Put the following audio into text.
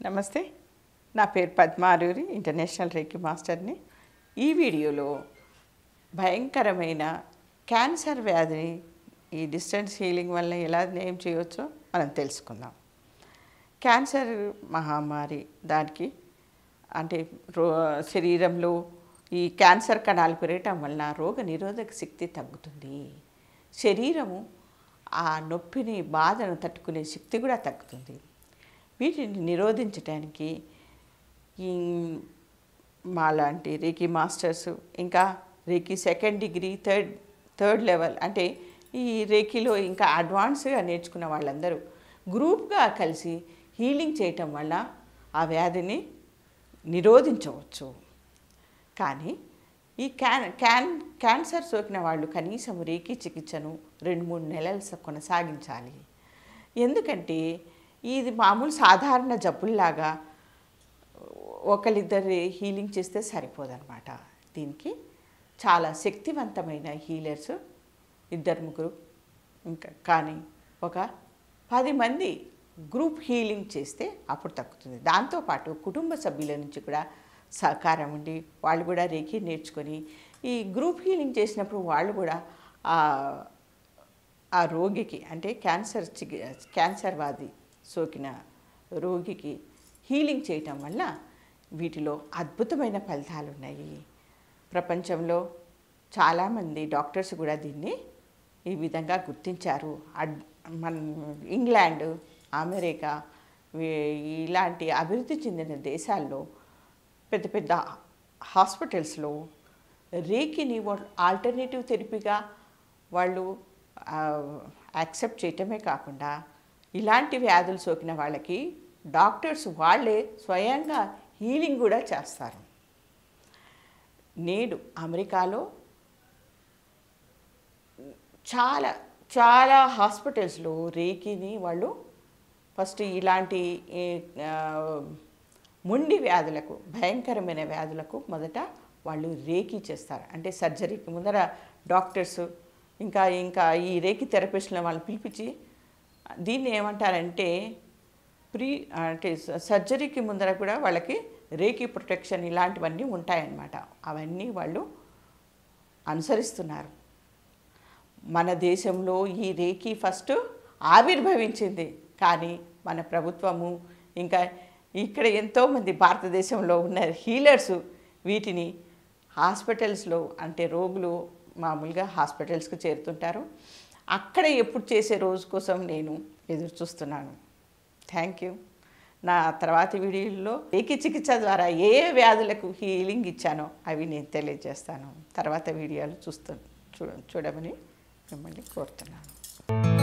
నమస్తే నా పేరు పద్మారూరి ఇంటర్నేషనల్ రేకి మాస్టర్ని ఈ వీడియోలో భయంకరమైన క్యాన్సర్ వ్యాధిని ఈ డిస్టెన్స్ హీలింగ్ వల్ల ఎలా నయం చేయవచ్చో మనం తెలుసుకుందాం క్యాన్సర్ మహమ్మారి దానికి అంటే రో శరీరంలో ఈ క్యాన్సర్ కణాలు పెరగటం వలన రోగ నిరోధక శక్తి తగ్గుతుంది శరీరము ఆ నొప్పిని బాధను తట్టుకునే శక్తి కూడా తగ్గుతుంది వీటిని నిరోధించడానికి ఈ మాలాంటి రేకి మాస్టర్స్ ఇంకా reiki second degree third third level అంటే ఈ రేకిలో ఇంకా అడ్వాన్స్గా నేర్చుకున్న వాళ్ళందరూ గ్రూప్గా కలిసి హీలింగ్ చేయటం వల్ల ఆ వ్యాధిని నిరోధించవచ్చు కానీ ఈ క్యాన్ క్యాన్ క్యాన్సర్ సోకిన వాళ్ళు కనీసం రేకి చికిత్సను రెండు మూడు నెలలు స- కొనసాగించాలి ఎందుకంటే ఇది మామూలు సాధారణ జబ్బుల్లాగా ఒకరిద్దరు హీలింగ్ చేస్తే సరిపోదన్నమాట దీనికి చాలా శక్తివంతమైన హీలర్స్ ఇద్దరు ముగ్గురు ఇంకా కానీ ఒక పది మంది గ్రూప్ హీలింగ్ చేస్తే అప్పుడు తగ్గుతుంది దాంతోపాటు కుటుంబ సభ్యుల నుంచి కూడా సహకారం ఉండి వాళ్ళు కూడా రేఖీ నేర్చుకొని ఈ గ్రూప్ హీలింగ్ చేసినప్పుడు వాళ్ళు కూడా ఆ- ఆ రోగికి అంటే క్యాన్సర్ చికి క్యాన్సర్ వ్యాధి సోకిన రోగికి హీలింగ్ చేయటం వల్ల వీటిలో అద్భుతమైన ఫలితాలు ఉన్నాయి ప్రపంచంలో చాలామంది డాక్టర్స్ కూడా దీన్ని ఈ విధంగా గుర్తించారు అడ్ మన ఇంగ్లాండ్ అమెరికా వీ- ఇలాంటి అభివృద్ధి చెందిన దేశాల్లో పెద్ద పెద్ద హాస్పిటల్స్లో రేకిని ఆల్టర్నేటివ్ థెరపీగా వాళ్ళు యాక్సెప్ట్ చేయటమే కాకుండా ఇలాంటి వ్యాధులు సోకిన వాళ్ళకి డాక్టర్స్ వాళ్ళే స్వయంగా హీలింగ్ కూడా చేస్తారు నేడు అమెరికాలో చాలా చాలా హాస్పిటల్స్లో రేకిని వాళ్ళు ఫస్ట్ ఇలాంటి ఏ, ఆ, మొండి వ్యాధులకు భయంకరమైన వ్యాధులకు మొదట వాళ్ళు రేకి చేస్తారు అంటే సర్జరీకి ముందర డాక్టర్స్ ఇంకా ఇంకా ఈ రేకి థెరపిస్ట్లను వాళ్ళు పిలిపించి దీన్ని ఏమంటారంటే ప్రీ అంటే స- సర్జరీకి ముందర కూడా వాళ్ళకి రేకి ప్రొటెక్షన్ ఇలాంటివన్నీ ఉంటాయన్నమాట అవన్నీ వాళ్ళు అనుసరిస్తున్నారు మన దేశంలో ఈ రేకి ఫస్ట్ ఆవిర్భవించింది కానీ మన ప్రభుత్వము ఇంకా ఇక్కడ ఎంతోమంది భారతదేశంలో ఉన్న హీలర్స్ వీటిని హాస్పిటల్స్లో అంటే రోగులు మామూలుగా హాస్పిటల్స్కి చేరుతుంటారు అక్కడ ఎప్పుడు చేసే రోజు కోసం నేను ఎదురు చూస్తున్నాను థ్యాంక్ యూ నా తర్వాతి వీడియోలో ఏకీ చికిత్స ద్వారా ఏ ఏ వ్యాధులకు హీలింగ్ ఇచ్చానో అవి నేను తెలియజేస్తాను తర్వాత వీడియోలు చూస్తూ చూ చూడమని మిమ్మల్ని కోరుతున్నాను